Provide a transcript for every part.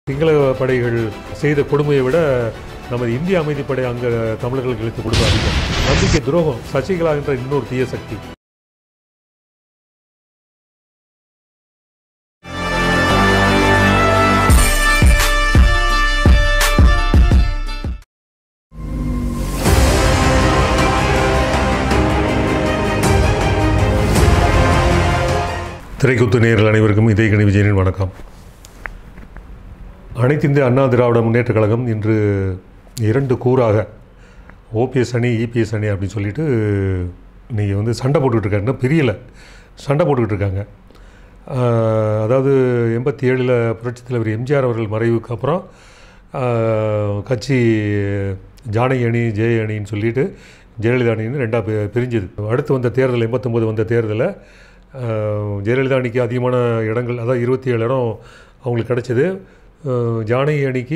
சிங்கள படைகள் செய்த கொடுமையை விட நமது இந்திய அமைதிப்படை அங்கே தமிழர்களுக்கு இழுத்த கொடுமை அதிகம் நம்பிக்கை துரோகம் சசிகலா என்ற இன்னொரு தீய சக்தி திரைக்குத்து நேயர்கள் அனைவருக்கும் இதயகணி விஜயனின் வணக்கம் அனைத்து இந்திய அண்ணா திராவிட முன்னேற்றக் கழகம் இன்று இரண்டு கூறாக ஓபிஎஸ் அணி இபிஎஸ் அணி அப்படின்னு சொல்லிட்டு நீங்கள் வந்து சண்டை போட்டுக்கிட்டு இருக்காங்க பிரியலை சண்டை போட்டுக்கிட்டு இருக்காங்க ஆஹ், அதாவது எண்பத்தி ஏழில் புரட்சித் தலைவர் எம்ஜிஆர் அவர்கள் மறைவுக்கு அப்புறம் ஆஹ், கட்சி ஜானகி அணி ஜெய அணின்னு சொல்லிட்டு ஜெயலலிதா அணின்னு ரெண்டாக பி பிரிஞ்சுது அடுத்து வந்த தேர்தல் எண்பத்தொம்போது வந்த தேர்தலில் ஆஹ், ஜெயலலிதா அணிக்கு அதிகமான இடங்கள் அதாவது இருபத்தி ஏழு இடம் அவங்களுக்கு கிடச்சிது ஜானகி அணிக்கு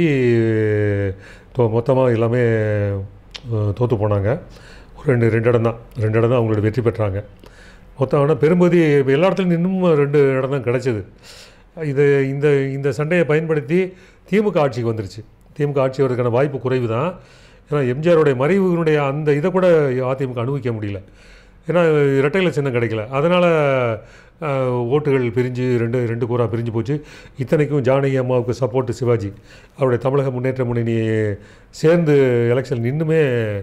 மொத்தமாக எல்லாமே அஹ், தோற்று போனாங்க ஒரு ரெண்டு ரெண்டு இடம் தான் ரெண்டு இடம் தான் அவங்களோட வெற்றி பெற்றாங்க மொத்தம் ஆனால் பெரும்பகுதி இப்ப எல்லா இடத்துலையும் இன்னும் ரெண்டு இடம் தான் கிடச்சிது இது இந்த இந்த சண்டையை பயன்படுத்தி திமுக ஆட்சிக்கு வந்துருச்சு திமுக ஆட்சி வரதுக்கான வாய்ப்பு குறைவு தான் ஏன்னா எம்ஜிஆருடைய மறைவுனுடைய அந்த இதை கூட அதிமுக அனுபவிக்க முடியல ஏன்னா இரட்டையில சின்னம் கிடைக்கல அதனால் ஓட்டுகள் பிரிஞ்சு ரெண்டு ரெண்டு கூறாக பிரிஞ்சு போச்சு இத்தனைக்கும் ஜானகி அம்மாவுக்கு சப்போர்ட்டு சிவாஜி அவருடைய தமிழக முன்னேற்ற முன்னணி சேர்ந்து எலெக்ஷன் நின்றுமே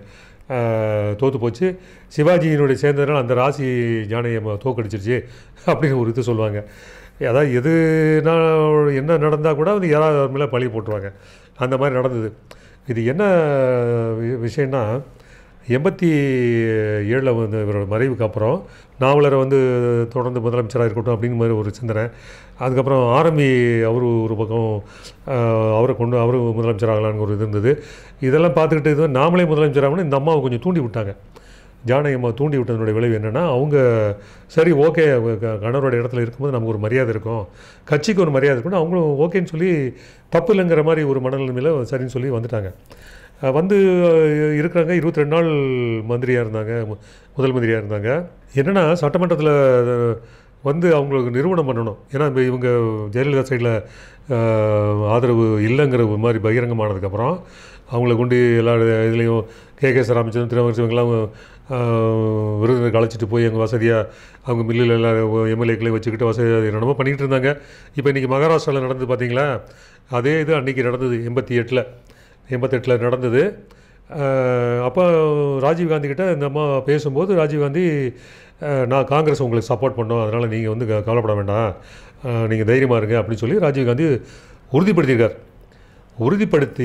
தோற்று போச்சு சிவாஜியினுடைய சேர்ந்ததுனால அந்த ராசி ஜானகி அம்மா தோக்கடிச்சிருச்சு அப்படின்னு ஒரு இது சொல்லுவாங்க அதாவது எது நான் என்ன நடந்தால் கூட வந்து யாராவது அவர் மேலே பழி போட்டுருவாங்க அந்த மாதிரி நடந்தது இது என்ன வி- விஷயம்னா எண்பத்தி ஏழில் வந்து இவரோட மறைவுக்கு அப்புறம் நாவலரை வந்து தொடர்ந்து முதலமைச்சராக இருக்கட்டும் அப்படின்னு மாதிரி ஒரு சிந்தனை அதுக்கப்புறம் ஆரம்பி அவர் ஒரு பக்கம் ஆஹ், அவரை கொண்டு அவர் முதலமைச்சராகலான்னு ஒரு இது இருந்தது இதெல்லாம் பார்த்துக்கிட்டு இது நாமளே முதலமைச்சராகணும் இந்த அம்மாவை கொஞ்சம் தூண்டி விட்டாங்க ஜானகி அம்மா தூண்டி விட்டதனுடைய விளைவு என்னென்னா அவங்க சரி ஓகே கணவரோட இடத்துல இருக்கும்போது நமக்கு ஒரு மரியாதை இருக்கும் கட்சிக்கு ஒரு மரியாதை இருக்கும்னு அவங்களும் ஓகேன்னு சொல்லி தப்பு இல்லைங்கிற மாதிரி ஒரு மனநிலைமையில் சரின்னு சொல்லி வந்துட்டாங்க அஹ் வந்து அஹ், இருக்கிறாங்க இருபத்தி ரெண்டு நாள் மந்திரியாக இருந்தாங்க மு- முதல் மந்திரியாக இருந்தாங்க என்னென்னா சட்டமன்றத்தில் வந்து அவங்களுக்கு நிறுவனம் பண்ணணும் ஏன்னா இப்போ இவங்க ஜெயலலிதா சைடில் ஆதரவு இல்லைங்கிற ஒரு மாதிரி பகிரங்கமானதுக்கப்புறம் அவங்கள கொண்டு எல்லா இதுலேயும் K K S Ramachandran Thiruvangi இவங்கெல்லாம் விருதுநகருக்கு அழைச்சிட்டு போய் எங்கள் வசதியாக அவங்க மில்லில் எல்லா எம்எல்ஏக்களையும் வச்சுக்கிட்டு வசதி என்னென்னமோ பண்ணிகிட்டு இருந்தாங்க இப்போ இன்றைக்கி மகாராஷ்டிராவில் நடந்தது பார்த்தீங்களா அதே இது அன்றைக்கி நடந்தது எண்பத்தி எட்டில் எண்பத்தெட்டில் நடந்தது அஹ் அப்போ ராஜீவ்காந்தி கிட்ட இந்த அம்மா பேசும்போது ராஜீவ்காந்தி அஹ், நான் காங்கிரஸ் உங்களுக்கு சப்போர்ட் பண்ணோம் அதனால் நீங்கள் வந்து க- கவலைப்பட வேண்டாம் நீங்கள் தைரியமாக இருங்க அப்படின்னு சொல்லி ராஜீவ்காந்தி உறுதிப்படுத்தியிருக்கார் உறுதிப்படுத்தி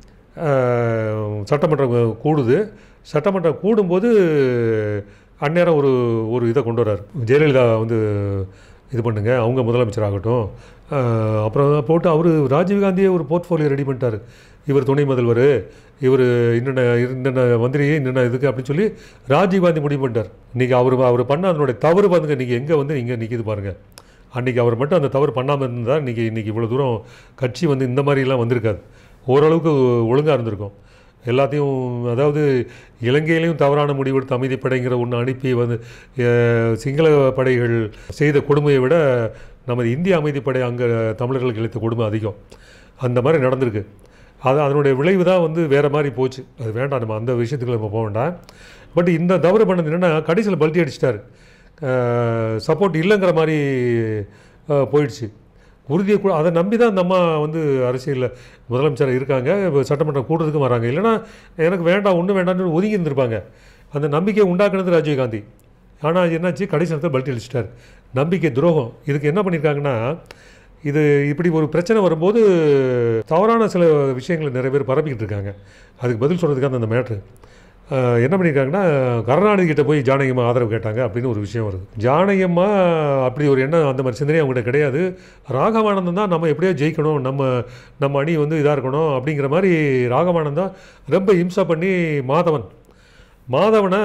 அஹ், சட்டமன்றம் கூடுது சட்டமன்றம் கூடும்போது அந்நேரம் ஒரு ஒரு இதை கொண்டு வர்றார் ஜெயலலிதா வந்து இது பண்ணுங்க அவங்க முதலமைச்சர் ஆகட்டும் அஹ், அப்புறம் போட்டு அவர் ராஜீவ்காந்தியே ஒரு போர்ட்ஃபோலியோ ரெடி பண்ணிட்டார் இவர் துணை முதல்வர் இவர் இன்னென்ன இன்னென்ன மந்திரி இன்னென்ன இதுக்கு அப்படின்னு சொல்லி ராஜீவ்காந்தி முடிவு பண்ணிட்டார் இன்றைக்கி அவர் அவர் பண்ண அதனுடைய தவறு பாருங்க நீங்கள் எங்கே வந்து இங்கே நிற்கிது பாருங்கள் அன்றைக்கி அவர் மட்டும் அந்த தவறு பண்ணாமல் இருந்தால் இன்றைக்கி இன்றைக்கி இவ்வளோ தூரம் கட்சி வந்து இந்த மாதிரிலாம் வந்திருக்காது ஓரளவுக்கு ஒழுங்காக இருந்திருக்கும் எல்லாத்தையும் அதாவது இலங்கையிலையும் தவறான முடிவெடுத்து அமைதிப்படைங்கிற ஒன்று அனுப்பி வந்து அஹ், சிங்கள படைகள் செய்த கொடுமையை விட நமது இந்திய அமைதிப்படை அங்கே தமிழர்களுக்கு இழைத்த கொடுமை அதிகம் அந்த மாதிரி நடந்திருக்கு அது அதனுடைய விளைவு தான் வந்து வேறு மாதிரி போச்சு அது வேண்டாம் நம்ம அந்த விஷயத்துக்குள்ள நம்ம போக வேண்டாம் பட் இந்த தவறு பண்ணது என்னென்னா கடைசியில் பல்ட்டி அடிச்சிட்டாரு சப்போர்ட் இல்லைங்கிற மாதிரி அஹ், போயிடுச்சு உறுதியை கூட அதை நம்பி தான் அந்த அம்மா வந்து அரசியலில் முதலமைச்சர் இருக்காங்க இப்போ சட்டமன்றம் கூட்டத்துக்கும் வராங்க இல்லைன்னா எனக்கு வேண்டாம் ஒன்றும் வேண்டாம்னு ஒதுங்கி இருந்திருப்பாங்க அந்த நம்பிக்கையை உண்டாக்குனது ராஜீவ்காந்தி ஆனால் என்னாச்சு கடைசி நேரத்தில் பல்ட்டி அடிச்சிட்டார் நம்பிக்கை துரோகம் இதுக்கு என்ன பண்ணியிருக்காங்கன்னா இது இப்படி ஒரு பிரச்சனை வரும்போது தவறான சில விஷயங்களை நிறைய பேர் பரப்பிக்கிட்டு இருக்காங்க அதுக்கு பதில் சொல்கிறதுக்காக அந்த மேட்ரு என்ன பண்ணியிருக்காங்கன்னா கருணாநிதி கிட்ட போய் ஜானகியம்மா ஆதரவு கேட்டாங்க அப்படின்னு ஒரு விஷயம் வருது ஜானகியம்மா அப்படி ஒரு எண்ணம் அந்த மாதிரி சிந்தனை அவங்ககிட்ட கிடையாது ராகவானந்தம் தான் நம்ம எப்படியோ ஜெயிக்கணும் நம்ம நம்ம அணி வந்து இதாக இருக்கணும் அப்படிங்கிற மாதிரி ராகவானந்தம் ரொம்ப இம்சா பண்ணி மாதவன் மாதவனை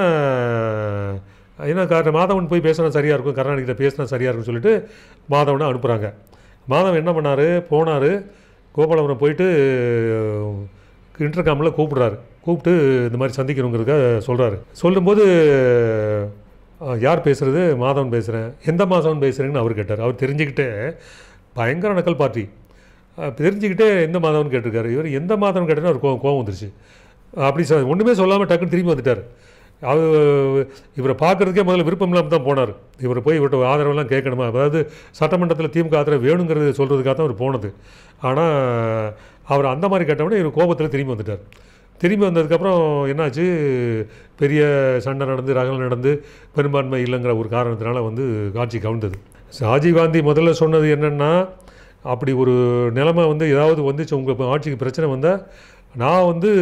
என்ன காரணம் மாதவன் போய் பேசினா சரியாக இருக்கும் கருணாநிதி கிட்ட பேசினா சரியாக இருக்கும்னு சொல்லிட்டு மாதவனை அனுப்புகிறாங்க மாதவன் என்ன பண்ணார் போனார் கோபாலபுரம் போயிட்டு இன்டர்காமில் கூப்பிடுறாரு கூப்பிட்டு இந்த மாதிரி சந்திக்கணுங்கிறதுக்காக சொல்கிறாரு சொல்லும்போது அஹ், யார் பேசுகிறது மாதவன் பேசுகிறேன் எந்த மாதவன் பேசுகிறேன்னு அவர் கேட்டார் அவர் தெரிஞ்சுக்கிட்டே பயங்கர நக்கல் பார்ட்டி அஹ் தெரிஞ்சுக்கிட்டே எந்த மாதம்னு கேட்டிருக்காரு இவர் எந்த மாதம்னு கேட்டேன்னா ஒரு கோவம் கோவம் வந்துருச்சு அப்படி சொ ஒன்றுமே சொல்லாமல் டக்குன்னு திரும்பி வந்துட்டார் அது இவரை பார்க்குறதுக்கே முதல்ல விருப்பம் இல்லாமல் தான் போனார் இவர் போய் இவர்கிட்ட ஆதரவெல்லாம் கேட்கணுமா அதாவது சட்டமன்றத்தில் திமுக ஆதரவு வேணுங்கிறது சொல்கிறதுக்காக தான் அவர் போனது ஆனால் அவர் அந்த மாதிரி கேட்டவுடனே இவர் கோபத்தில் திரும்பி வந்துட்டார் திரும்பி வந்ததுக்கப்புறம் என்னாச்சு பெரிய சண்டை நடந்து ரகல் நடந்து பெரும்பான்மை இல்லைங்கிற ஒரு காரணத்தினால வந்து ஆட்சி கவுந்தது ராஜீவ்காந்தி முதல்ல சொன்னது என்னென்னா அப்படி ஒரு நிலைமை வந்து ஏதாவது வந்துச்சு உங்கள் ஆட்சிக்கு பிரச்சனை வந்தால் நான் வந்து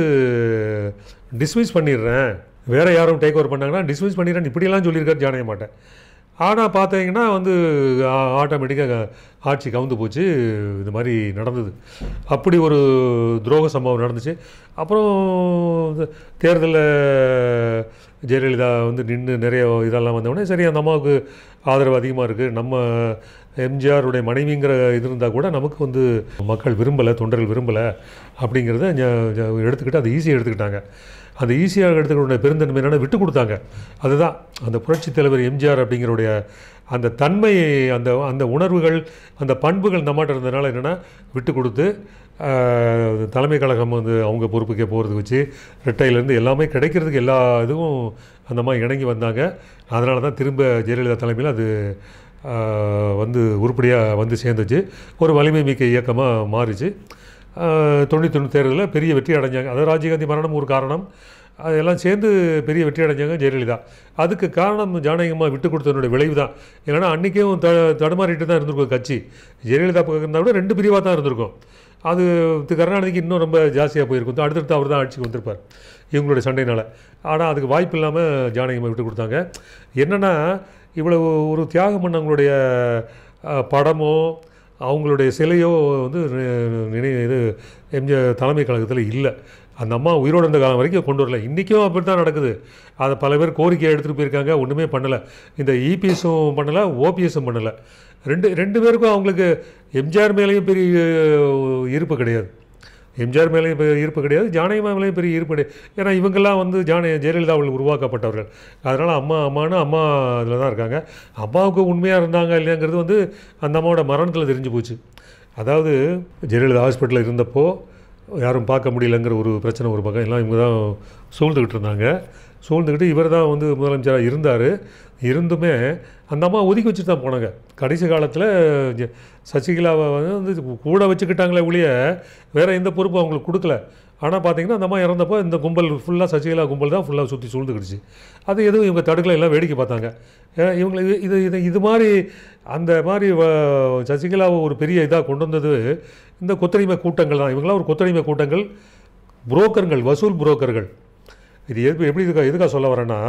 டிஸ்மிஸ் பண்ணிடுறேன் வேறு யாரும் டேக் ஓவர் பண்ணாங்கன்னா டிஸ்மிஸ் பண்ணிடுறேன் இப்படியெல்லாம் சொல்லியிருக்காரு ஜானக மாட்டேன் ஆனால் பார்த்தீங்கன்னா வந்து ஆட்டோமேட்டிக்காக ஆட்சி கவுந்து போச்சு இது மாதிரி நடந்தது அப்படி ஒரு துரோக சம்பவம் நடந்துச்சு அப்புறம் தேர்தலில் ஜெயலலிதா வந்து நின்று நிறைய இதெல்லாம் வந்தவுடனே சரி அந்த அம்மாவுக்கு ஆதரவு அதிகமாக இருக்குது நம்ம எம்ஜிஆருடைய மனைவிங்கிற இது இருந்தால் கூட நமக்கு வந்து மக்கள் விரும்பலை தொண்டர்கள் விரும்பலை அப்படிங்கிறத ஞ- ஞ- எடுத்துக்கிட்டு அதை ஈஸியாக எடுத்துக்கிட்டாங்க அந்த ஈஸியாக எடுத்துக்கிட்ட பெருந்தன்மை என்னன்னா விட்டு கொடுத்தாங்க அதுதான் அந்த புரட்சித் தலைவர் எம்ஜிஆர் அப்படிங்கிறவுடைய அந்த தன்மை அந்த அந்த உணர்வுகள் அந்த பண்புகள் நம்மகிட்ட இருந்ததுனால என்னென்னா விட்டு கொடுத்து ஆஹ், தலைமை கழகம் வந்து அவங்க பொறுப்புக்கே போகிறதுக்கு வச்சு ரெட்டையிலேருந்து எல்லாமே கிடைக்கிறதுக்கு எல்லா இதுவும் அந்த மாதிரி இணங்கி வந்தாங்க அதனால தான் திரும்ப ஜெயலலிதா தலைமையில் அது ஆஹ், வந்து உருப்படியாக வந்து சேர்ந்துச்சு ஒரு வலிமை மிக்க இயக்கமாக மாறிச்சு தொண்ணூற்றி தொண்ணூறு தேர்தலில் பெரிய வெற்றி அடைஞ்சாங்க அதாவது ராஜீவ்காந்தி மரணம் ஒரு காரணம் அதெல்லாம் சேர்ந்து பெரிய வெற்றி அடைஞ்சாங்க ஜெயலலிதா அதுக்கு காரணம் ஜானகமாக விட்டு கொடுத்ததனுடைய விளைவு தான் இல்லைன்னா அன்றைக்கும் த தடுமாறிட்டு தான் இருந்திருக்கும் கட்சி ஜெயலலிதா பக்கம் இருந்தால் விட ரெண்டு பிரிவாக தான் இருந்திருக்கும் அது திரு கருணாநிதிக்கு இன்னும் ரொம்ப ஜாஸ்தியாக போயிருக்கும் அடுத்தடுத்து அவர் தான் ஆட்சிக்கு வந்திருப்பார் இவங்களுடைய சண்டையினால் ஆனால் அதுக்கு வாய்ப்பு இல்லாமல் ஜானகியம்மா விட்டு கொடுத்தாங்க என்னென்னா இவ்வளவு ஒரு தியாகம் பண்ணவங்களுடைய அஹ், படமோ அவங்களுடைய சிலையோ வந்து நி- நினை இது எம்ஜிஆர் தலைமை கழகத்தில் இல்லை அந்த அம்மா உயிரோடு இருந்த காலம் வரைக்கும் கொண்டு வரல இன்றைக்கும் அப்படி தான் நடக்குது அதை பல பேர் கோரிக்கையை எடுத்துகிட்டு போயிருக்காங்க ஒன்றுமே பண்ணலை இந்த இபிஎஸும் பண்ணலை ஓபிஎஸும் பண்ணலை ரெண்டு ரெண்டு பேருக்கும் அவங்களுக்கு எம்ஜிஆர் மேலேயும் பெரிய ஈர்ப்பு கிடையாது எம்ஜிஆர் மேலேயும் பெரிய ஈர்ப்பு கிடையாது ஜானகிமா மேலேயும் பெரிய ஈர்ப்பு கிடையாது ஏன்னா இவங்கெல்லாம் வந்து ஜான ஜெயலலிதாவில் உருவாக்கப்பட்டவர்கள் அதனால் அம்மா அம்மானு அம்மா அதில் தான் இருக்காங்க அம்மாவுக்கு உண்மையாக இருந்தாங்க இல்லையாங்கிறது வந்து அந்த அம்மாவோட மரணத்தில் தெரிஞ்சு போச்சு அதாவது ஜெயலலிதா ஹாஸ்பிட்டலில் இருந்தப்போ யாரும் பார்க்க முடியலங்கிற ஒரு பிரச்சனை ஒரு பக்கம் எல்லாம் இவங்க தான் சூழ்ந்துக்கிட்டு இருந்தாங்க சூழ்ந்துக்கிட்டு இவர் தான் வந்து முதலமைச்சராக இருந்தார் இருந்துமே அந்த அம்மா ஒதுக்கி வச்சுட்டு தான் போனாங்க கடைசி காலத்தில் ஜெ- சசிகலாவை வந்து கூட வச்சுக்கிட்டாங்களே ஒழிய வேறு எந்த பொறுப்பும் அவங்களுக்கு கொடுக்கல ஆனால் பார்த்தீங்கன்னா அந்த அம்மா இறந்தப்போ இந்த கும்பல் ஃபுல்லாக சசிகலா கும்பல் தான் ஃபுல்லாக சுற்றி சூழ்ந்துக்கிடுச்சு அது எதுவும் இவங்க தடுக்கல எல்லாம் வேடிக்கை பார்த்தாங்க ஏன்னா இவங்களை இது- இது இது இது மாதிரி அந்த மாதிரி வ- சசிகலாவை ஒரு பெரிய இதாக கொண்டு வந்தது இந்த கொத்தடிமை கூட்டங்கள் தான் இவங்களாம் ஒரு கொத்தடிமை கூட்டங்கள் புரோக்கர்கள் வசூல் புரோக்கர்கள் இது எது எப்படி இதுக்கா எதுக்காக சொல்ல வரேன்னா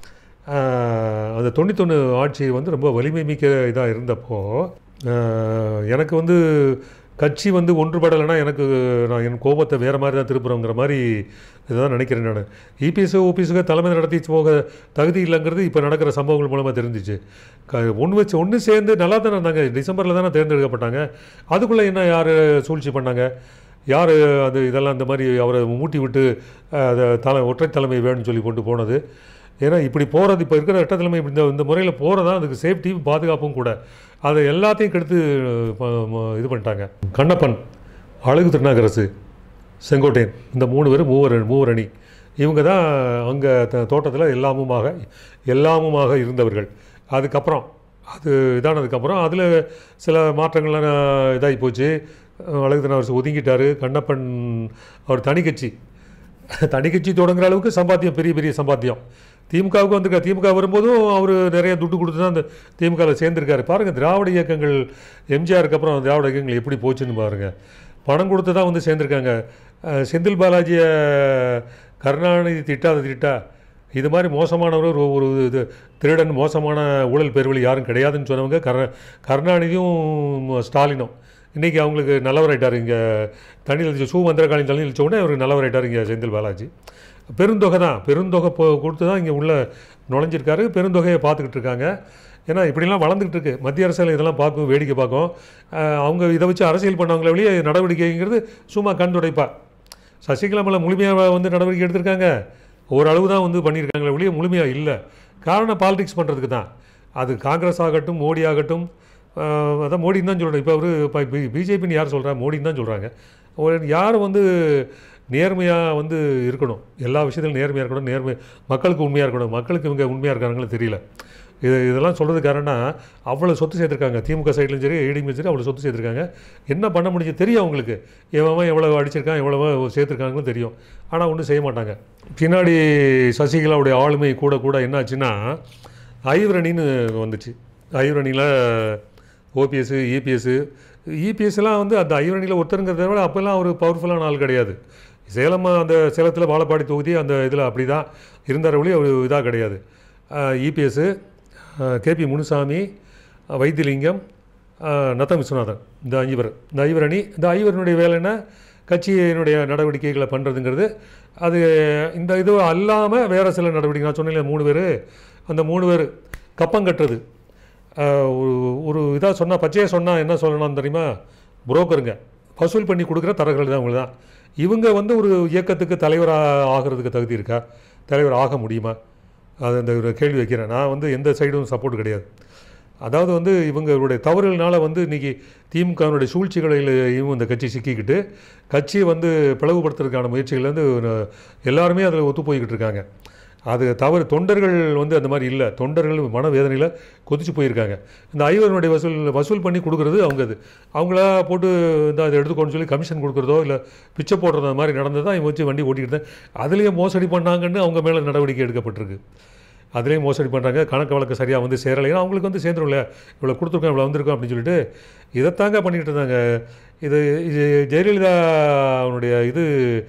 ஆஹ், அந்த தொண்ணூத்தொன்று ஆட்சி வந்து ரொம்ப வலிமை மிக்க இதாக இருந்தப்போ ஆஹ், எனக்கு வந்து கட்சி வந்து ஒன்றுபடலைன்னா எனக்கு நான் என் கோபத்தை வேறு மாதிரி தான் திருப்புறோங்கிற மாதிரி இதுதான் நினைக்கிறேன் நான் இபிஎஸ் ஓபிஎஸ்க்கு தலைமை நடத்தி போக தகுதி இல்லைங்கிறது இப்போ நடக்கிற சம்பவங்கள் மூலமாக தெரிஞ்சிச்சு க ஒன்று வச்சு ஒன்று சேர்ந்து நல்லா தானே இருந்தாங்க டிசம்பரில் தானே தேர்ந்தெடுக்கப்பட்டாங்க அதுக்குள்ளே என்ன யார் சூழ்ச்சி பண்ணாங்க யார் அது இதெல்லாம் இந்த மாதிரி அவரை மூட்டி விட்டு அஹ், அதை தலை ஒற்றை தலைமை வேணும்னு சொல்லி கொண்டு போனது ஏன்னா இப்படி போகிறது இப்போ இருக்கிற ரெட்டை தலைமை இப்படி இந்த இந்த முறையில் போகிறதா அதுக்கு சேஃப்டியும் பாதுகாப்பும் கூட அதை எல்லாத்தையும் கெடுத்து ப- ம- இது பண்ணிட்டாங்க கண்ணப்பன் அழகு திருநாகரசு செங்கோட்டையன் இந்த மூணு பேர் மூவர் மூவர் அணி இவங்க தான் அங்கே தோட்டத்தில் எல்லாமுமாக எல்லாமுமாக இருந்தவர்கள் அதுக்கப்புறம் அது இதானதுக்கப்புறம் அதில் சில மாற்றங்கள்லாம் இதாகி போச்சு அழகு திருநாகரசு ஒதுங்கிட்டார் கண்ணப்பன் அவர் தனி கட்சி தனி கட்சி தொடங்குற அளவுக்கு சம்பாத்தியம் பெரிய பெரிய சம்பாத்தியம் திமுகவுக்கு வந்திருக்காரு திமுக வரும்போதும் அவர் நிறைய துட்டு கொடுத்து தான் அந்த திமுகவில் சேர்ந்திருக்காரு பாருங்கள் திராவிட இயக்கங்கள் எம்ஜிஆருக்கு அப்புறம் திராவிட இயக்கங்கள் எப்படி போச்சுன்னு பாருங்கள் பணம் கொடுத்து தான் வந்து சேர்ந்துருக்காங்க அஹ், செந்தில் பாலாஜியை கருணாநிதி திட்டாத திட்டா இது மாதிரி மோசமானவர் ஒரு ஒரு இது திருடன் மோசமான ஊழல் பெருவழி யாரும் கிடையாதுன்னு சொன்னவங்க கரு கருணாநிதியும் ஸ்டாலினும் இன்றைக்கி அவங்களுக்கு நல்லவராயிட்டார் இங்கே தண்ணி தெளிச்சு ஷூ மந்திரகாலின் தண்ணி தெளிச்ச உடனே அவர் நல்லவராயிட்டார் இங்கே செந்தில் பாலாஜி பெருந்தொகை தான் பெருந்தொகை போ கொடுத்து தான் இங்கே உள்ள நுழைஞ்சிருக்காரு பெருந்தொகையை பார்த்துக்கிட்டு இருக்காங்க ஏன்னா இப்படிலாம் வளர்ந்துக்கிட்டு இருக்கு மத்திய அரசியல் இதெல்லாம் பார்க்கும் வேடிக்கை பார்க்கும் அஹ் அவங்க இதை வச்சு அரசியல் பண்ணவங்கள வெளியே நடவடிக்கைங்கிறது சும்மா கண் துடைப்பா சசிகலா மேலே முழுமையாக வந்து நடவடிக்கை எடுத்திருக்காங்க ஓரளவு தான் வந்து பண்ணியிருக்காங்களே ஒழிய முழுமையாக இல்லை காரணம் பாலிடிக்ஸ் பண்ணுறதுக்கு தான் அது காங்கிரஸ் ஆகட்டும் மோடி ஆகட்டும் ஆஹ் அதான் மோடின்னு தான் சொல்கிறேன் இப்போ அவர் இப்போ பிஜேபின்னு யார் சொல்கிறா மோடின்னு தான் சொல்கிறாங்க யார் வந்து நேர்மையாக வந்து இருக்கணும் எல்லா விஷயத்திலும் நேர்மையாக இருக்கணும் நேர்மை மக்களுக்கு உண்மையாக இருக்கணும் மக்களுக்கு இவங்க உண்மையாக இருக்காங்களோ தெரியல இது இதெல்லாம் சொல்கிறது காரணம் அவ்வளோ சொத்து சேர்த்துருக்காங்க திமுக சைட்லையும் சரி ஏடிஎம் சரி அவ்வளோ சொத்து சேர்த்துருக்காங்க என்ன பண்ண முடிஞ்சு தெரியும் அவங்களுக்கு எவன் எவ்வளோ அடிச்சிருக்கான் எவ்வளோ சேர்த்துருக்காங்கன்னு தெரியும் ஆனால் ஒன்றும் செய்ய மாட்டாங்க பின்னாடி சசிகலாவுடைய ஆளுமை கூட கூட என்னாச்சுன்னா ஐவரணின்னு வந்துச்சு ஐவரணியில் ஓபிஎஸ் இபிஎஸ் இபிஎஸ்லாம் வந்து அந்த ஐவரணியில் ஒருத்தருங்கிறத விட அப்போல்லாம் ஒரு பவர்ஃபுல்லான ஆள் கிடையாது சேலம் அந்த சேலத்தில் வாழப்பாடி தொகுதி அந்த இதில் அப்படி தான் இருந்தார் ஒளி ஒரு இதாக கிடையாது இபிஎஸ்ஸு கேபி முனுசாமி அஹ், வைத்திலிங்கம் அஹ், நத்தம் விஸ்வநாதன் இந்த ஐவர் இந்த ஐவரணி இந்த ஐவரனுடைய வேலைன்னா கட்சியினுடைய நடவடிக்கைகளை பண்ணுறதுங்கிறது அது இந்த இது அல்லாமல் வேறு சில நடவடிக்கை நான் சொன்னேன் மூணு பேர் அந்த மூணு பேர் கப்பம் கட்டுறது ஆஹ் ஒரு ஒரு இதாக சொன்னால் பச்சையாக சொன்னால் என்ன சொல்லணும் தெரியுமா புரோக்கருங்க வசூல் பண்ணி கொடுக்குற தரகர்கள் தான் அவங்க தான் இவங்க வந்து ஒரு இயக்கத்துக்கு தலைவராக ஆகிறதுக்கு தகுதி இருக்கா தலைவர் ஆக முடியுமா அது அந்த ஒரு கேள்வி வைக்கிறேன் நான் வந்து எந்த சைடும் சப்போர்ட் கிடையாது அதாவது வந்து இவங்களுடைய தவறுகள்னால வந்து இன்றைக்கி திமுகவினுடைய சூழ்ச்சிகளிலையும் இந்த கட்சி சிக்கிக்கிட்டு கட்சியை வந்து பிளவுபடுத்துறதுக்கான முயற்சிகள் வந்து ந- எல்லாருமே அதில் ஒத்து போய்கிட்டு இருக்காங்க அது தவறு தொண்டர்கள் வந்து அந்த மாதிரி இல்லை தொண்டர்கள் மனவேதனையில் கொதிச்சு போயிருக்காங்க இந்த ஐவரனுடைய வசூல் வசூல் பண்ணி கொடுக்குறது அவங்க அது அவங்களா போட்டு இந்த அதை எடுத்துக்கோன்னு சொல்லி கமிஷன் கொடுக்குறதோ இல்லை பிச்சை போடுறது அந்த மாதிரி நடந்ததா இவங்க வச்சு வண்டி ஓட்டிக்கிட்டு தான் அதுலேயும் மோசடி பண்ணாங்கன்னு அவங்க மேலே நடவடிக்கை எடுக்கப்பட்டிருக்கு அதுலேயும் மோசடி பண்ணுறாங்க கணக்கு வழக்கு சரியாக வந்து சேரலை ஏன்னா அவங்களுக்கு வந்து சேர்ந்துரும் இல்லையா இவ்வளோ கொடுத்துருக்கோம் இவ்வளோ வந்திருக்கோம் அப்படின்னு சொல்லிட்டு இதைத்தாங்க பண்ணிக்கிட்டு இருந்தாங்க இது இது ஜெயலலிதா அவனுடைய இது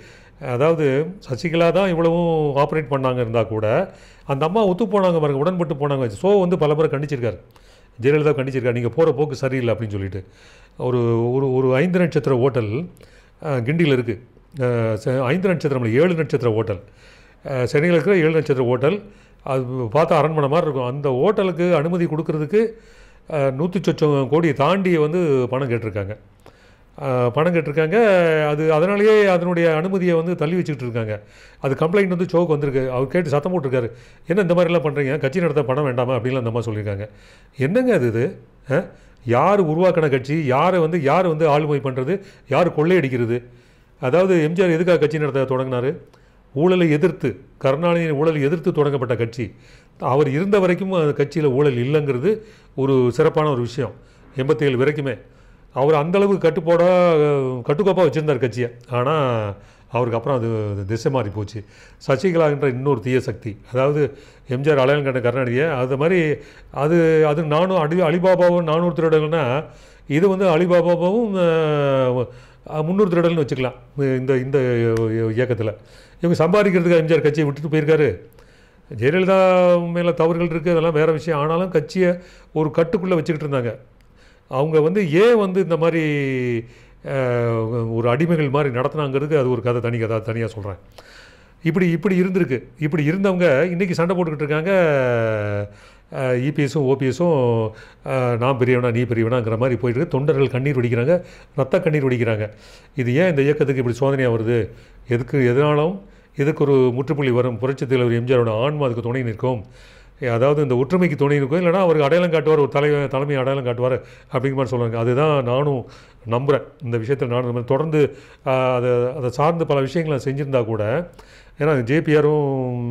அதாவது சசிகலா தான் இவ்வளவும் ஆப்ரேட் பண்ணாங்க இருந்தால் கூட அந்த அம்மா ஒத்து போனாங்க பாருங்க உடன்பட்டு போனாங்க ஸோ வந்து பல முறை கண்டிச்சிருக்காரு ஜெயலலிதா கண்டிச்சிருக்காரு நீங்கள் போகிற போக்கு சரியில்லை அப்படின்னு சொல்லிட்டு ஒரு ஒரு ஒரு ஐந்து நட்சத்திர ஹோட்டல் கிண்டியில் இருக்குது ஐந்து நட்சத்திரம் இல்லை ஏழு நட்சத்திர ஹோட்டல் அஹ், சென்னையில் இருக்கிற ஏழு நட்சத்திர ஹோட்டல் அது பார்த்தா அரண்மனை மாதிரி இருக்கும் அந்த ஹோட்டலுக்கு அனுமதி கொடுக்கறதுக்கு நூற்றி சொச்சம் கோடியை தாண்டி வந்து பணம் கேட்டிருக்காங்க அஹ், பணம் கேட்டிருக்காங்க அது அதனாலேயே அதனுடைய அனுமதியை வந்து தள்ளி வச்சுக்கிட்டு இருக்காங்க அது கம்ப்ளைண்ட் வந்து சோக்கு வந்திருக்கு அவர் கேட்டு சத்தம் போட்டிருக்காரு என்ன இந்த மாதிரிலாம் பண்ணுறீங்க கட்சி நடத்த பணம் வேண்டாமா அப்படின்லாம் அந்த அம்மா சொல்லியிருக்காங்க என்னங்க அது இது அஹ்? யார் உருவாக்கின கட்சி யாரை வந்து யார் வந்து ஆளுமை பண்ணுறது யார் கொள்ளையடிக்கிறது அதாவது எம்ஜிஆர் எதுக்காக கட்சி நடத்த தொடங்கினாரு ஊழலை எதிர்த்து கருணாநிதியின் ஊழலை எதிர்த்து தொடங்கப்பட்ட கட்சி அவர் இருந்த வரைக்கும் அந்த கட்சியில் ஊழல் இல்லைங்கிறது ஒரு சிறப்பான ஒரு விஷயம் எண்பத்தேழு வரைக்குமே அவர் அந்தளவு கட்டுப்பாட கட்டுக்கோப்பாக வச்சுருந்தார் கட்சியை ஆனால் அவருக்கு அப்புறம் அது அது திசை மாறி போச்சு சசிகலான்ற இன்னொரு தீய சக்தி அதாவது எம்ஜிஆர் அலையன் கண்ட கருணாநிதியை அது மாதிரி அது அது நானும் அடி அலிபாபாவும் நானூறு திருடர்கள்னா இது வந்து அலிபாபாவும் அஹ், முந்நூறு திருடல்னு வச்சுக்கலாம் இந்த இந்த இயக்கத்தில் இவங்க சம்பாதிக்கிறதுக்கு எம்ஜிஆர் கட்சியை விட்டுட்டு போயிருக்காரு ஜெயலலிதா மேலே தவறுகள் இருக்குது அதெல்லாம் வேறு விஷயம் ஆனாலும் கட்சியை ஒரு கட்டுக்குள்ளே வச்சுக்கிட்டு இருந்தாங்க அவங்க வந்து ஏன் வந்து இந்த மாதிரி அஹ், ஒரு அடிமைகள் மாதிரி நடத்துனாங்கிறதுக்கு அது ஒரு கதை தனி கதை தனியாக சொல்கிறேன் இப்படி இப்படி இருந்திருக்கு இப்படி இருந்தவங்க இன்றைக்கி சண்டை போட்டுக்கிட்டு இருக்காங்க இபிஎஸும் ஓபிஎஸும் நான் பெரியவனா நீ பெரியவனாங்கிற மாதிரி போயிட்டு இருக்கு. தொண்டர்கள் கண்ணீர் வடிக்கிறாங்க ரத்த கண்ணீர் வடிக்கிறாங்க இது ஏன் இந்த இயக்கத்துக்கு இப்படி சோதனையாக வருது எதுக்கு எதனாலும் இதுக்கு ஒரு முற்றுப்புள்ளி வரும் புரட்சித் தலைவர் எம்ஜிஆரோட ஆன்மா அதுக்கு துணை நிற்கும் அதாவது இந்த ஒற்றுமைக்கு துணை நிற்கும் இல்லைனா அவருக்கு அடையாளம் காட்டுவார் ஒரு தலை தலைமை அடையாளம் காட்டுவார் அப்படிங்கிற மாதிரி சொல்லுவாங்க அதுதான் நானும் நம்புகிறேன் இந்த விஷயத்தில் நானும் நம்புறேன். தொடர்ந்து ஆஹ், அதை அதை சார்ந்து பல விஷயங்களை செஞ்சுருந்தா கூட ஏன்னா ஜேபிஆரும்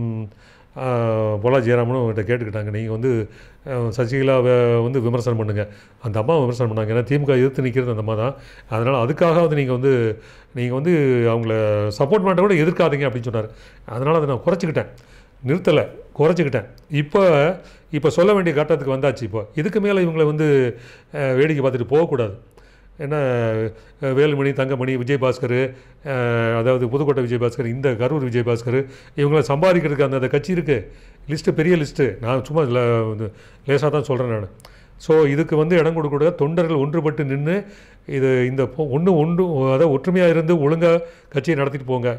பொலா ஜெயராமனும் என்கிட்ட கேட்டுக்கிட்டாங்க நீங்கள் வந்து அஹ், சசிகலாவை வந்து விமர்சனம் பண்ணுங்கள் அந்த அம்மா விமர்சனம் பண்ணாங்க ஏன்னா திமுக எதிர்த்து நிற்கிறது அந்த அம்மா தான் அதனால் அதுக்காக வந்து நீங்கள் வந்து நீங்கள் வந்து அவங்கள சப்போர்ட் பண்ணுற கூட எதிர்க்காதீங்க அப்படின்னு சொன்னார் அதனால் அதை நான் குறைச்சிக்கிட்டேன் நிறுத்தலை குறைச்சிக்கிட்டேன் இப்போ இப்போ சொல்ல வேண்டிய கட்டத்துக்கு வந்தாச்சு இப்போ இதுக்கு மேலே இவங்களை வந்து அஹ், வேடிக்கை பார்த்துட்டு போகக்கூடாது ஏன்னா அஹ், வேலுமணி தங்கமணி விஜயபாஸ்கர் அஹ், அதாவது புதுக்கோட்டை விஜயபாஸ்கர் இந்த கரூர் விஜயபாஸ்கர் இவங்கள சம்பாதிக்கிறதுக்கு அந்த அந்த கட்சி இருக்குது லிஸ்ட்டு பெரிய லிஸ்ட்டு நான் சும்மா லேசாக தான் சொல்கிறேன் நான் ஸோ இதுக்கு வந்து இடம் கொடுக்க தொண்டர்கள் ஒன்றுபட்டு நின்று இது இந்த ஒன்று ஒன்று அதாவது ஒற்றுமையாக இருந்து ஒழுங்காக கட்சியை நடத்திட்டு போங்க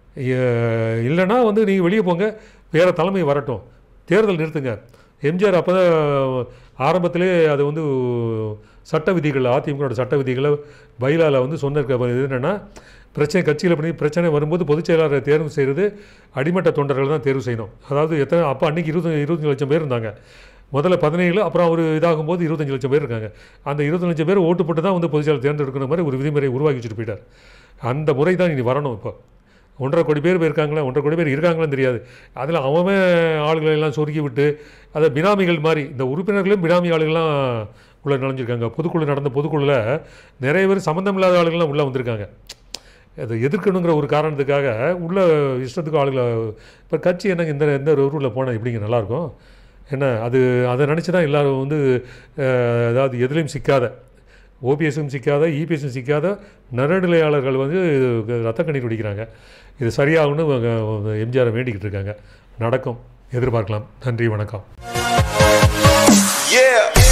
எ- இல்லைன்னா வந்து நீங்கள் வெளியே போங்க வேறு தலைமை வரட்டும் தேர்தல் நிறுத்துங்க எம்ஜிஆர் அப்போ தான் ஆரம்பத்திலே அது வந்து சட்ட விதிகள் அதிமுக சட்ட விதிகளை பைலாவில் வந்து சொன்ன இது என்னென்னா பிரச்சனை கட்சியில் பண்ணி பிரச்சனை வரும்போது பொதுச் செயலாளரை தேர்வு செய்கிறது அடிமட்ட தொண்டர்கள் தான் தேர்வு செய்யணும் அதாவது எத்தனை அப்போ அன்றைக்கி இருபது இருபத்தஞ்சு லட்சம் பேர் இருந்தாங்க முதல்ல பதினேழு அப்புறம் அவர் இதாகும்போது இருபத்தஞ்சு லட்சம் பேர் இருக்காங்க அந்த இருபத்தஞ்சு லட்சம் பேர் ஓட்டு போட்டு தான் வந்து பொதுச்செயலாளர் தேர்ந்தெடுக்கிற மாதிரி ஒரு விதிமுறை உருவாக்கி வச்சுட்டு போயிட்டார் அந்த முறை தான் இனி வரணும் இப்போ ஒன்றரை கோடி பேர் போயிருக்காங்களா ஒன்றரை கோடி பேர் இருக்காங்களான்னு தெரியாது அதில் அவன் ஆளுகளை எல்லாம் சொருக்கி விட்டு அதை பினாமிகள் மாதிரி இந்த உறுப்பினர்களும் பினாமி ஆளுகள்லாம் உள்ளே நுழைஞ்சிருக்காங்க பொதுக்குழு நடந்த பொதுக்குழுவில் நிறைய பேர் சம்மந்தமில்லாத ஆளுகள்லாம் உள்ளே வந்திருக்காங்க அதை எதிர்க்கணுங்கிற ஒரு காரணத்துக்காக உள்ள இஷ்டத்துக்கு ஆளுகளை இப்போ கட்சி என்னங்க இந்த இந்த ரூட்டில் போனால் எப்படிங்க நல்லாயிருக்கும் என்ன அது அதை நினச்சி தான் எல்லோரும் வந்து அஹ், அதாவது எதுலேயும் சிக்காத ஓபிஎஸும் சிக்காத இபிஎஸும் சிக்காத நடுநிலையாளர்கள் வந்து ரத்த கண்ணீர் குடிக்கிறாங்க இது சரியாகும்னு அவங்க எம்ஜிஆரை வேண்டிக்கிட்டு இருக்காங்க நடக்கும் எதிர்பார்க்கலாம் நன்றி வணக்கம் Yeah.